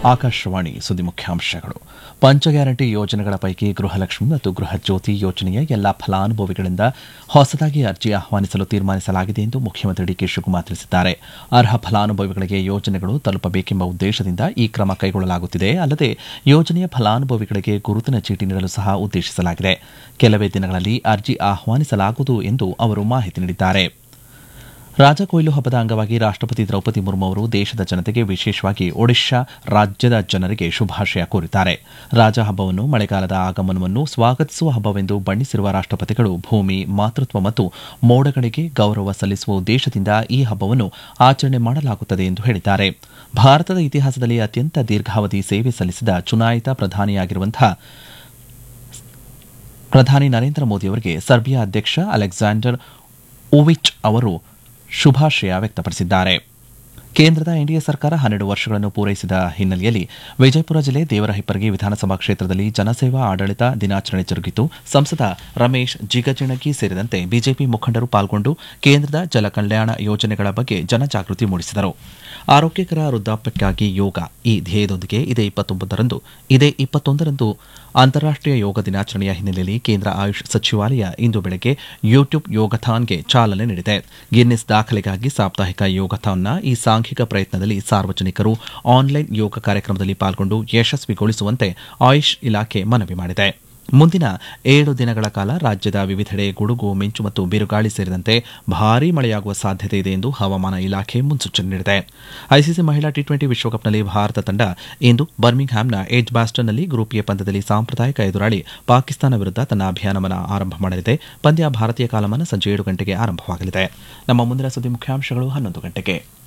ಆಕಾಶವಾಣಿ ಸುದ್ದಿ ಮುಖ್ಯಾಂಶಗಳು ಪಂಚ ಗ್ಯಾರಂಟಿ ಯೋಜನೆಗಳ ಪೈಕಿ ಗೃಹಲಕ್ಷ್ಮಿ ಮತ್ತು ಗೃಹ ಜ್ಯೋತಿ ಯೋಜನೆಯ ಎಲ್ಲಾ ಫಲಾನುಭವಿಗಳಿಂದ ಹೊಸದಾಗಿ ಅರ್ಜಿ ಆಹ್ವಾನಿಸಲು ತೀರ್ಮಾನಿಸಲಾಗಿದೆ ಎಂದು ಮುಖ್ಯಮಂತ್ರಿ ಡಿಕೆ ಶಿವಕುಮಾರ್ ತಿಳಿಸಿದ್ದಾರೆ ಅರ್ಹ ಫಲಾನುಭವಿಗಳಿಗೆ ಯೋಜನೆಗಳು ತಲುಪಬೇಕೆಂಬ ಉದ್ದೇಶದಿಂದ ಈ ಕ್ರಮ ಕೈಗೊಳ್ಳಲಾಗುತ್ತಿದೆ ಅಲ್ಲದೆ ಯೋಜನೆಯ ಫಲಾನುಭವಿಗಳಿಗೆ ಗುರುತಿನ ಚೀಟಿ ನೀಡಲು ಸಹ ಉದ್ದೇಶಿಸಲಾಗಿದೆ ಕೆಲವೇ ದಿನಗಳಲ್ಲಿ ಅರ್ಜಿ ಆಹ್ವಾನಿಸಲಾಗುವುದು ಎಂದು ಅವರು ಮಾಹಿತಿ ನೀಡಿದ್ದಾರೆ ರಾಜ ಕೊಯ್ಲು ಹಬ್ಬದ ಅಂಗವಾಗಿ ರಾಷ್ಟಪತಿ ದ್ರೌಪದಿ ಮುರ್ಮು ಅವರು ದೇಶದ ಜನತೆಗೆ ವಿಶೇಷವಾಗಿ ಒಡಿಶಾ ರಾಜ್ಯದ ಜನರಿಗೆ ಶುಭಾಶಯ ಕೋರಿದ್ದಾರೆ ರಾಜ ಹಬ್ಬವನ್ನು ಮಳೆಗಾಲದ ಆಗಮನವನ್ನು ಸ್ವಾಗತಿಸುವ ಹಬ್ಬವೆಂದು ಬಣ್ಣಿಸಿರುವ ರಾಷ್ಟಪತಿಗಳು ಭೂಮಿ ಮಾತೃತ್ವ ಮತ್ತು ಮೋಡಗಳಿಗೆ ಗೌರವ ಸಲ್ಲಿಸುವ ಉದ್ದೇಶದಿಂದ ಈ ಹಬ್ಬವನ್ನು ಆಚರಣೆ ಮಾಡಲಾಗುತ್ತದೆ ಎಂದು ಹೇಳಿದ್ದಾರೆ ಭಾರತದ ಇತಿಹಾಸದಲ್ಲಿ ಅತ್ಯಂತ ದೀರ್ಘಾವಧಿ ಸೇವೆ ಸಲ್ಲಿಸಿದ ಚುನಾಯಿತ ಪ್ರಧಾನಿಯಾಗಿರುವಂತಹ ಪ್ರಧಾನಿ ನರೇಂದ್ರ ಮೋದಿ ಅವರಿಗೆ ಸರ್ಬಿಯಾ ಅಧ್ಯಕ್ಷ ಅಲೆಕ್ಸಾಂಡರ್ ಓವಿಚ್ ಅವರು ಶುಭಾಶಯ ವ್ಯಕ್ತಪಡಿಸಿದ್ದಾರೆ ಕೇಂದ್ರದ ಎನ್ಡಿಎ ಸರ್ಕಾರ ಹನ್ನೆರಡು ವರ್ಷಗಳನ್ನು ಪೂರೈಸಿದ ಹಿನ್ನೆಲೆಯಲ್ಲಿ ವಿಜಯಪುರ ಜಿಲ್ಲೆ ದೇವರಹಿಪ್ಪರಗಿ ವಿಧಾನಸಭಾ ಕ್ಷೇತ್ರದಲ್ಲಿ ಜನಸೇವಾ ಆಡಳಿತ ದಿನಾಚರಣೆ ಜರುಗಿತು ಸಂಸದ ರಮೇಶ್ ಜಿಗಜಿಣಗಿ ಸೇರಿದಂತೆ ಬಿಜೆಪಿ ಮುಖಂಡರು ಪಾಲ್ಗೊಂಡು ಕೇಂದ್ರದ ಜಲ ಕಲ್ಯಾಣ ಯೋಜನೆಗಳ ಬಗ್ಗೆ ಜನಜಾಗೃತಿ ಮೂಡಿಸಿದರು ಆರೋಗ್ಯಕರ ವೃದ್ಧಾಪ್ಯಕ್ಕಾಗಿ ಯೋಗ ಈ ಧ್ಯೇಯದೊಂದಿಗೆ ಇದೇ ಇಪ್ಪತ್ತೊಂಬತ್ತರಂದು ಇದೇ ಇಪ್ಪತ್ತೊಂದರಂದು ಅಂತಾರಾಷ್ಟೀಯ ಯೋಗ ದಿನಾಚರಣೆಯ ಹಿನ್ನೆಲೆಯಲ್ಲಿ ಕೇಂದ್ರ ಆಯುಷ್ ಸಚಿವಾಲಯ ಇಂದು ಬೆಳಗ್ಗೆ ಯೂಟ್ಯೂಬ್ ಯೋಗಥಾನ್ಗೆ ಚಾಲನೆ ನೀಡಿದೆ ಗಿನ್ನಿಸ್ ದಾಖಲೆಗಾಗಿ ಸಾಪ್ತಾಹಿಕ ಯೋಗಥಾನ್ನ ಈ ಸಾಂಘಿಕ ಪ್ರಯತ್ನದಲ್ಲಿ ಸಾರ್ವಜನಿಕರು ಆನ್ಲೈನ್ ಯೋಗ ಕಾರ್ಯಕ್ರಮದಲ್ಲಿ ಪಾಲ್ಗೊಂಡು ಯಶಸ್ವಿಗೊಳಿಸುವಂತೆ ಆಯುಷ್ ಇಲಾಖೆ ಮನವಿ ಮಾಡಿದೆ ಮುಂದಿನ ಏಳು ದಿನಗಳ ಕಾಲ ರಾಜ್ಯದ ವಿವಿಧೆಡೆ ಗುಡುಗು ಮಿಂಚು ಮತ್ತು ಬಿರುಗಾಳಿ ಸೇರಿದಂತೆ ಭಾರೀ ಮಳೆಯಾಗುವ ಸಾಧ್ಯತೆ ಇದೆ ಎಂದು ಹವಾಮಾನ ಇಲಾಖೆ ಮುನ್ಸೂಚನೆ ನೀಡಿದೆ ಐಸಿಸಿ ಮಹಿಳಾ ಟಿ ಟ್ವೆಂಟಿ ವಿಶ್ವಕಪ್ನಲ್ಲಿ ಭಾರತ ತಂಡ ಇಂದು ಬರ್ಮಿಂಗ್ಹ್ಯಾಮ್ನ ಏಜ್ ಬಾಸ್ಟನ್ನಲ್ಲಿ ಗ್ರೂಪ್ ಎ ಪಂದ್ಯದಲ್ಲಿ ಸಾಂಪ್ರದಾಯಿಕ ಎದುರಾಳಿ ಪಾಕಿಸ್ತಾನ ವಿರುದ್ಧ ತನ್ನ ಅಭಿಯಾನವನ್ನು ಆರಂಭ ಮಾಡಲಿದೆ ಪಂದ್ಯ ಭಾರತೀಯ ಕಾಲಮಾನ ಸಂಜೆ ಏಳು ಗಂಟೆಗೆ ಆರಂಭವಾಗಲಿದೆ ನಮ್ಮ ಮುಂದಿನ ಸುದ್ದಿ ಮುಖ್ಯಾಂಶಗಳು ಹನ್ನೊಂದು ಗಂಟೆಗೆ